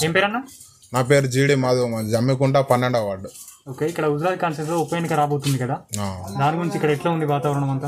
ఏం పేరన్నా నా పేరు జీడి మాధవ్ మా జమ్మికుంట పన్నెండవ వార్డు ఓకే ఇక్కడ హుజరాబాద్ కాన్స్టిట్యూన్సీలో ఉప ఎన్నిక రాబోతుంది కదా ఆ. దాని గురించి ఇక్కడ ఎట్లా ఉంది వాతావరణం అంతా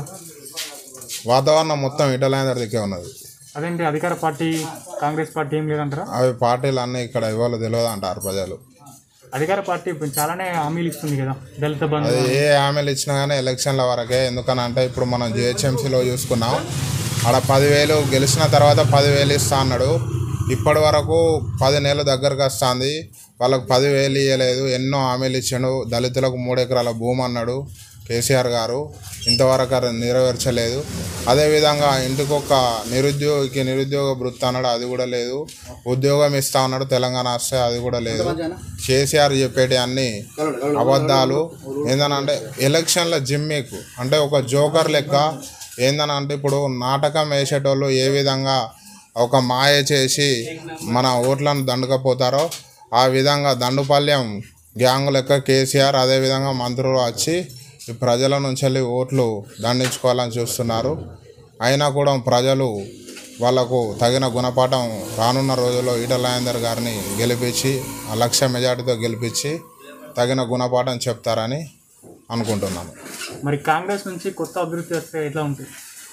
వాతావరణం మొత్తం ఇటలైన దిక్కే ఉన్నది అదేంటి అధికార పార్టీ కాంగ్రెస్ పార్టీ ఏం లేదంటారా అవి పార్టీలు అన్నీ ఇక్కడ ఇవాళ తెలియదు అంటారు ప్రజలు అధికార పార్టీ ఇప్పుడు చాలానే హామీలు ఇస్తుంది కదా దళిత బంధు అది ఏ హామీలు ఇచ్చినా కానీ ఎలక్షన్ల వరకే ఎందుకని అంటే ఇప్పుడు మనం జిహెచ్ఎంసీలో చూసుకున్నాం ఆడ పదివేలు గెలిచిన తర్వాత పదివేలు ఇస్తా అన్నాడు ఇప్పటి వరకు పది నెలలు దగ్గరకు వస్తుంది వాళ్ళకు పదివేలు ఇవ్వలేదు ఎన్నో హామీలు ఇచ్చాడు దళితులకు మూడు ఎకరాల భూమి అన్నాడు కేసీఆర్ గారు ఇంతవరకు అది నెరవేర్చలేదు అదేవిధంగా ఇంటికొక నిరుద్యోగికి నిరుద్యోగ వృత్తి అన్నాడు అది కూడా లేదు ఉద్యోగం ఇస్తా అన్నాడు తెలంగాణ వస్తే అది కూడా లేదు కేసీఆర్ చెప్పేటి అన్ని అబద్ధాలు ఏందనంటే ఎలక్షన్ల జిమ్మికు అంటే ఒక జోకర్ లెక్క ఏందనంటే ఇప్పుడు నాటకం వేసేటోళ్ళు ఏ విధంగా ఒక మాయ చేసి మన ఓట్లను దండుకపోతారో ఆ విధంగా దండుపల్యం గ్యాంగ్ లెక్క కేసీఆర్ అదేవిధంగా మంత్రులు వచ్చి ఈ ప్రజల నుంచి వెళ్ళి ఓట్లు దండించుకోవాలని చూస్తున్నారు అయినా కూడా ప్రజలు వాళ్లకు తగిన గుణపాఠం రానున్న రోజుల్లో ఈటల రాజేందర్ గారిని గెలిపించి ఆ లక్ష మెజార్టీతో గెలిపించి తగిన గుణపాఠం చెప్తారని అనుకుంటున్నాను మరి కాంగ్రెస్ నుంచి కొత్త అభివృద్ధి వస్తే ఎట్లా ఉంటుంది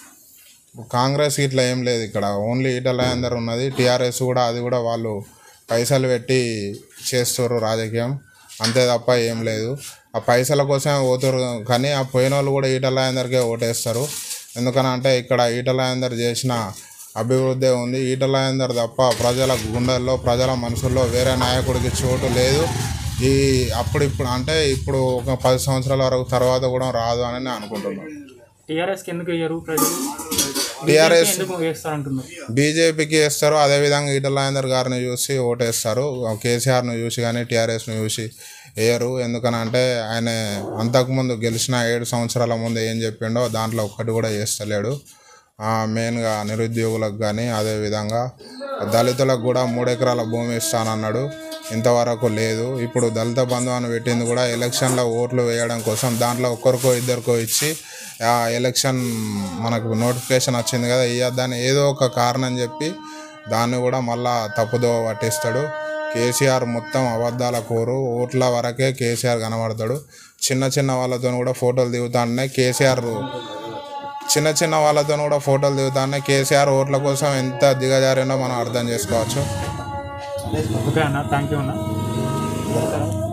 కాంగ్రెస్ ఇట్లా ఏం లేదు ఇక్కడ ఓన్లీ ఈటల రాజేందర్ ఉన్నది టీఆర్ఎస్ కూడా అది కూడా వాళ్ళు పైసలు పెట్టి చేస్తారు రాజకీయం అంతే తప్ప ఏం లేదు ఆ పైసల కోసమే పోతారు కానీ ఆ పోయిన వాళ్ళు కూడా ఈటల రాజేందర్కే ఓటేస్తారు ఎందుకని అంటే ఇక్కడ ఈటల రాజేందర్ చేసిన అభివృద్ధి ఉంది ఈటల రాజేందర్ తప్ప ప్రజల గుండెల్లో ప్రజల మనసుల్లో వేరే నాయకుడికి చోటు లేదు ఈ అప్పుడు ఇప్పుడు అంటే ఇప్పుడు ఒక పది సంవత్సరాల వరకు తర్వాత కూడా రాదు అని నేను అనుకుంటున్నాను టీఆర్ఎస్కి ఎందుకు వేయరు ప్రజలు టీఆర్ఎస్ ఎందుకు వేస్తారంటున్నారు బీజేపీకి వేస్తారు అదేవిధంగా ఈటల రాజేందర్ గారిని చూసి ఓటేస్తారు కేసీఆర్ను చూసి కానీ టీఆర్ఎస్ను చూసి వేయరు ఎందుకనంటే ఆయన అంతకుముందు గెలిచిన ఏడు సంవత్సరాల ముందు ఏం చెప్పిండో దాంట్లో ఒక్కటి కూడా చేస్తలేడు ఆ, మెయిన్గా నిరుద్యోగులకు కానీ అదేవిధంగా దళితులకు కూడా మూడు ఎకరాల భూమి ఇస్తానన్నాడు ఇంతవరకు లేదు ఇప్పుడు దళిత బంధు అని పెట్టింది కూడా ఎలక్షన్లో ఓట్లు వేయడం కోసం దాంట్లో ఒక్కరికో ఇద్దరికో ఇచ్చి ఆ ఎలక్షన్ మనకు నోటిఫికేషన్ వచ్చింది కదా ఇవ్వద్దని ఏదో ఒక కారణం చెప్పి దాన్ని కూడా మళ్ళా తప్పుదో పట్టిస్తాడు కేసీఆర్ మొత్తం అబద్ధాల కోరు ఓట్ల వరకే కేసీఆర్ కనబడతాడు చిన్న చిన్న వాళ్ళతో కూడా ఫోటోలు దిగుతానే కేసీఆర్ చిన్న చిన్న వాళ్ళతో కూడా ఫోటోలు దిగుతానే కేసీఆర్ ఓట్ల కోసం ఎంత దిగజారిండో మనం అర్థం చేసుకోవచ్చు ఓకే అన్న థ్యాంక్ యూ అన్న